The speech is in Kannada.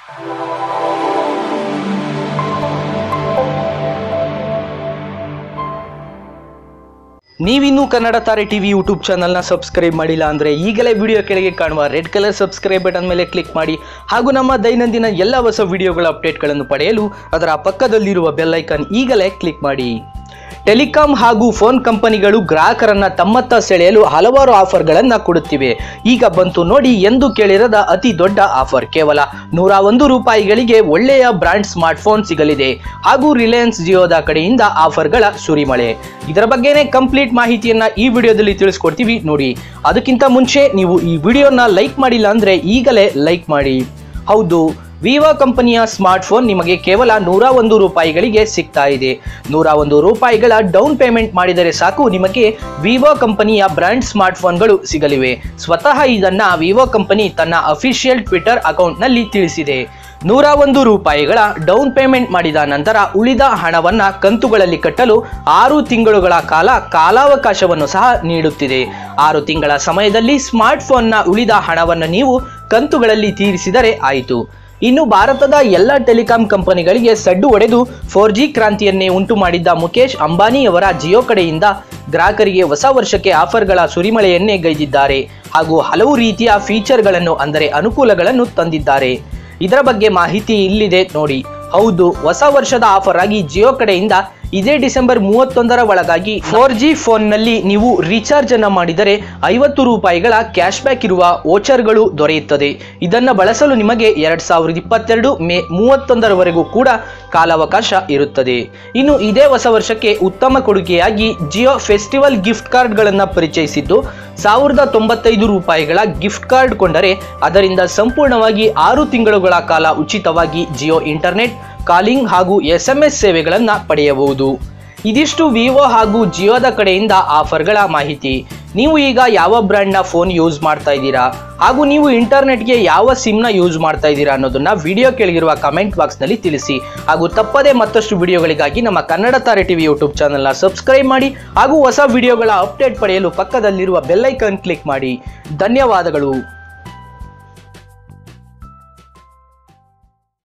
ನೀವಿನ್ನೂ ಕನ್ನಡ ತಾರೆ ಟಿವಿ ಯೂಟ್ಯೂಬ್ ಚಾನಲ್ನ ಸಬ್ಸ್ಕ್ರೈಬ್ ಮಾಡಿಲ್ಲ ಅಂದರೆ ಈಗಲೇ ವಿಡಿಯೋ ಕೆಳಗೆ ಕಾಣುವ ರೆಡ್ ಕಲರ್ ಸಬ್ಸ್ಕ್ರೈಬ್ ಬಟನ್ ಮೇಲೆ ಕ್ಲಿಕ್ ಮಾಡಿ ಹಾಗೂ ನಮ್ಮ ದೈನಂದಿನ ಎಲ್ಲ ಹೊಸ ವಿಡಿಯೋಗಳ ಅಪ್ಡೇಟ್ಗಳನ್ನು ಪಡೆಯಲು ಅದರ ಪಕ್ಕದಲ್ಲಿರುವ ಬೆಲ್ ಐಕಾನ್ ಈಗಲೇ ಕ್ಲಿಕ್ ಮಾಡಿ ಟೆಲಿಕಾಂ ಹಾಗೂ ಫೋನ್ ಕಂಪನಿಗಳು ಗ್ರಾಹಕರನ್ನ ತಮ್ಮತ್ತ ಸೆಳೆಯಲು ಹಲವಾರು ಆಫರ್ಗಳನ್ನು ಕೊಡುತ್ತಿವೆ ಈಗ ಬಂತು ನೋಡಿ ಎಂದು ಕೇಳಿರದ ಅತಿ ದೊಡ್ಡ ಆಫರ್ ಕೇವಲ ನೂರ ಒಂದು ರೂಪಾಯಿಗಳಿಗೆ ಒಳ್ಳೆಯ ಬ್ರ್ಯಾಂಡ್ ಸ್ಮಾರ್ಟ್ಫೋನ್ ಸಿಗಲಿದೆ ಹಾಗೂ ರಿಲಯನ್ಸ್ ಜಿಯೋದ ಕಡೆಯಿಂದ ಆಫರ್ಗಳ ಸುರಿಮಳೆ ಇದರ ಬಗ್ಗೆನೇ ಕಂಪ್ಲೀಟ್ ಮಾಹಿತಿಯನ್ನ ಈ ವಿಡಿಯೋದಲ್ಲಿ ತಿಳಿಸ್ಕೊಡ್ತೀವಿ ನೋಡಿ ಅದಕ್ಕಿಂತ ಮುಂಚೆ ನೀವು ಈ ವಿಡಿಯೋನ ಲೈಕ್ ಮಾಡಿಲ್ಲ ಅಂದ್ರೆ ಈಗಲೇ ಲೈಕ್ ಮಾಡಿ ಹೌದು ವಿವೋ ಕಂಪನಿಯ ಸ್ಮಾರ್ಟ್ಫೋನ್ ನಿಮಗೆ ಕೇವಲ ನೂರ ಒಂದು ರೂಪಾಯಿಗಳಿಗೆ ಸಿಗ್ತಾ ಇದೆ ನೂರ ಒಂದು ರೂಪಾಯಿಗಳ ಡೌನ್ ಪೇಮೆಂಟ್ ಮಾಡಿದರೆ ಸಾಕು ನಿಮಗೆ ವಿವೋ ಕಂಪನಿಯ ಬ್ರ್ಯಾಂಡ್ ಸ್ಮಾರ್ಟ್ಫೋನ್ಗಳು ಸಿಗಲಿವೆ ಸ್ವತಃ ಇದನ್ನ ವಿವೋ ಕಂಪನಿ ತನ್ನ ಅಫಿಷಿಯಲ್ ಟ್ವಿಟರ್ ಅಕೌಂಟ್ನಲ್ಲಿ ತಿಳಿಸಿದೆ ನೂರ ಒಂದು ರೂಪಾಯಿಗಳ ಡೌನ್ ಪೇಮೆಂಟ್ ಮಾಡಿದ ನಂತರ ಉಳಿದ ಹಣವನ್ನ ಕಂತುಗಳಲ್ಲಿ ಕಟ್ಟಲು ಆರು ತಿಂಗಳುಗಳ ಕಾಲ ಕಾಲಾವಕಾಶವನ್ನು ಸಹ ನೀಡುತ್ತಿದೆ ಆರು ತಿಂಗಳ ಸಮಯದಲ್ಲಿ ಸ್ಮಾರ್ಟ್ಫೋನ್ನ ಉಳಿದ ಹಣವನ್ನು ನೀವು ಕಂತುಗಳಲ್ಲಿ ತೀರಿಸಿದರೆ ಆಯಿತು ಇನ್ನು ಭಾರತದ ಎಲ್ಲ ಟೆಲಿಕಾಂ ಕಂಪನಿಗಳಿಗೆ ಸಡ್ಡು ಹೊಡೆದು ಫೋರ್ ಜಿ ಕ್ರಾಂತಿಯನ್ನೇ ಉಂಟು ಮಾಡಿದ್ದ ಮುಖೇಶ್ ಅಂಬಾನಿಯವರ ಜಿಯೋ ಕಡೆಯಿಂದ ಗ್ರಾಹಕರಿಗೆ ಹೊಸ ವರ್ಷಕ್ಕೆ ಆಫರ್ಗಳ ಸುರಿಮಳೆಯನ್ನೇ ಗೈದಿದ್ದಾರೆ ಹಾಗೂ ಹಲವು ರೀತಿಯ ಫೀಚರ್ಗಳನ್ನು ಅಂದರೆ ಅನುಕೂಲಗಳನ್ನು ತಂದಿದ್ದಾರೆ ಇದರ ಬಗ್ಗೆ ಮಾಹಿತಿ ಇಲ್ಲಿದೆ ನೋಡಿ ಹೌದು ಹೊಸ ವರ್ಷದ ಆಫರ್ ಆಗಿ ಜಿಯೋ ಕಡೆಯಿಂದ ಇದೇ ಡಿಸೆಂಬರ್ ಮೂವತ್ತೊಂದರ ಒಳಗಾಗಿ ಫೋರ್ ಜಿ ಫೋನ್ನಲ್ಲಿ ನೀವು ರೀಚಾರ್ಜ್ ಅನ್ನು ಮಾಡಿದರೆ ಐವತ್ತು ರೂಪಾಯಿಗಳ ಕ್ಯಾಶ್ ಬ್ಯಾಕ್ ಇರುವ ವೋಚರ್ಗಳು ದೊರೆಯುತ್ತದೆ ಇದನ್ನು ಬಳಸಲು ನಿಮಗೆ ಎರಡ್ ಸಾವಿರದ ಇಪ್ಪತ್ತೆರಡು ಮೇ ಮೂವತ್ತೊಂದರವರೆಗೂ ಕೂಡ ಕಾಲಾವಕಾಶ ಇರುತ್ತದೆ ಇನ್ನು ಇದೇ ಹೊಸ ವರ್ಷಕ್ಕೆ ಉತ್ತಮ ಕೊಡುಗೆಯಾಗಿ ಜಿಯೋ ಫೆಸ್ಟಿವಲ್ ಗಿಫ್ಟ್ ಕಾರ್ಡ್ಗಳನ್ನು ಪರಿಚಯಿಸಿದ್ದು ಸಾವಿರದ ತೊಂಬತ್ತೈದು ರೂಪಾಯಿಗಳ ಗಿಫ್ಟ್ ಕಾರ್ಡ್ ಕೊಂಡರೆ ಅದರಿಂದ ಸಂಪೂರ್ಣವಾಗಿ ಆರು ತಿಂಗಳುಗಳ ಕಾಲ ಉಚಿತವಾಗಿ ಜಿಯೋ ಇಂಟರ್ನೆಟ್ ಕಾಲಿಂಗ್ ಹಾಗೂ ಎಸ್ ಎಂ ಎಸ್ ಸೇವೆಗಳನ್ನು ಪಡೆಯಬಹುದು ಇದಿಷ್ಟು ವಿವೋ ಹಾಗೂ ಜಿಯೋದ ಕಡೆಯಿಂದ ಆಫರ್ಗಳ ಮಾಹಿತಿ ನೀವು ಈಗ ಯಾವ ಬ್ರ್ಯಾಂಡ್ನ ಫೋನ್ ಯೂಸ್ ಮಾಡ್ತಾ ಇದ್ದೀರಾ ಹಾಗೂ ನೀವು ಇಂಟರ್ನೆಟ್ಗೆ ಯಾವ ಸಿಮ್ನ ಯೂಸ್ ಮಾಡ್ತಾ ಇದ್ದೀರಾ ಅನ್ನೋದನ್ನ ವಿಡಿಯೋ ಕೆಳಗಿರುವ ಕಮೆಂಟ್ ಬಾಕ್ಸ್ನಲ್ಲಿ ತಿಳಿಸಿ ಹಾಗೂ ತಪ್ಪದೇ ಮತ್ತಷ್ಟು ವಿಡಿಯೋಗಳಿಗಾಗಿ ನಮ್ಮ ಕನ್ನಡ ತಾರೆ ಟಿವಿ ಯೂಟ್ಯೂಬ್ ಚಾನಲ್ನ ಸಬ್ಸ್ಕ್ರೈಬ್ ಮಾಡಿ ಹಾಗೂ ಹೊಸ ವಿಡಿಯೋಗಳ ಅಪ್ಡೇಟ್ ಪಡೆಯಲು ಪಕ್ಕದಲ್ಲಿರುವ ಬೆಲ್ಲೈಕನ್ ಕ್ಲಿಕ್ ಮಾಡಿ ಧನ್ಯವಾದಗಳು